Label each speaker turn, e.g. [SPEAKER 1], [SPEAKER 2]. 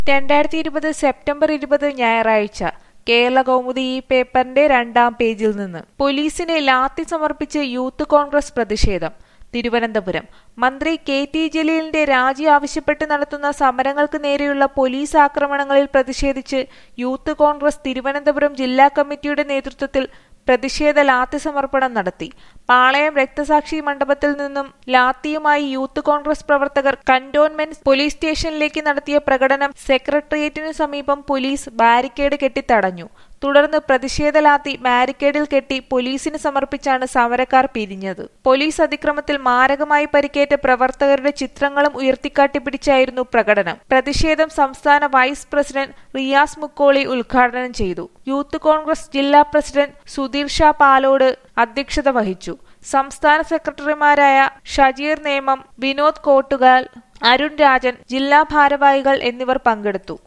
[SPEAKER 1] രണ്ടായിരത്തി ഇരുപത് സെപ്റ്റംബർ ഇരുപത് ഞായറാഴ്ച കേരള കൗമുദി ഈ പേപ്പറിന്റെ രണ്ടാം പേജിൽ നിന്ന് പോലീസിനെ ലാത്തി സമർപ്പിച്ച് യൂത്ത് കോൺഗ്രസ് പ്രതിഷേധം തിരുവനന്തപുരം മന്ത്രി കെ ടി ജലീലിന്റെ രാജി ആവശ്യപ്പെട്ട് നടത്തുന്ന സമരങ്ങൾക്ക് നേരെയുള്ള പോലീസ് ആക്രമണങ്ങളിൽ പ്രതിഷേധിച്ച് യൂത്ത് കോൺഗ്രസ് തിരുവനന്തപുരം ജില്ലാ കമ്മിറ്റിയുടെ നേതൃത്വത്തിൽ പ്രതിഷേധ ലാത്തി സമർപ്പണം നടത്തി പാളയം രക്തസാക്ഷി മണ്ഡപത്തിൽ നിന്നും ലാത്തിയുമായി യൂത്ത് കോൺഗ്രസ് പ്രവർത്തകർ കന്റോൺമെന്റ് പോലീസ് സ്റ്റേഷനിലേക്ക് നടത്തിയ പ്രകടനം സെക്രട്ടേറിയറ്റിനു സമീപം പോലീസ് ബാരിക്കേഡ് കെട്ടി തടഞ്ഞു തുടർന്ന് പ്രതിഷേധ ലാത്തി ബാരിക്കേഡിൽ കെട്ടി പോലീസിന് സമർപ്പിച്ചാണ് സമരക്കാർ പിരിഞ്ഞത് പോലീസ് അതിക്രമത്തിൽ മാരകമായി പരിക്കേറ്റ പ്രവർത്തകരുടെ ചിത്രങ്ങളും ഉയർത്തിക്കാട്ടിപ്പിടിച്ചായിരുന്നു പ്രകടനം പ്രതിഷേധം സംസ്ഥാന വൈസ് പ്രസിഡന്റ് റിയാസ് മുക്കോളി ഉദ്ഘാടനം ചെയ്തു യൂത്ത് കോൺഗ്രസ് ജില്ലാ പ്രസിഡന്റ് സുധീർ ഷാ പാലോട് അധ്യക്ഷത വഹിച്ചു സംസ്ഥാന സെക്രട്ടറിമാരായ ഷജീർ നേമം വിനോദ് കോട്ടുകാൽ അരുൺ രാജൻ ജില്ലാ ഭാരവാഹികൾ എന്നിവർ പങ്കെടുത്തു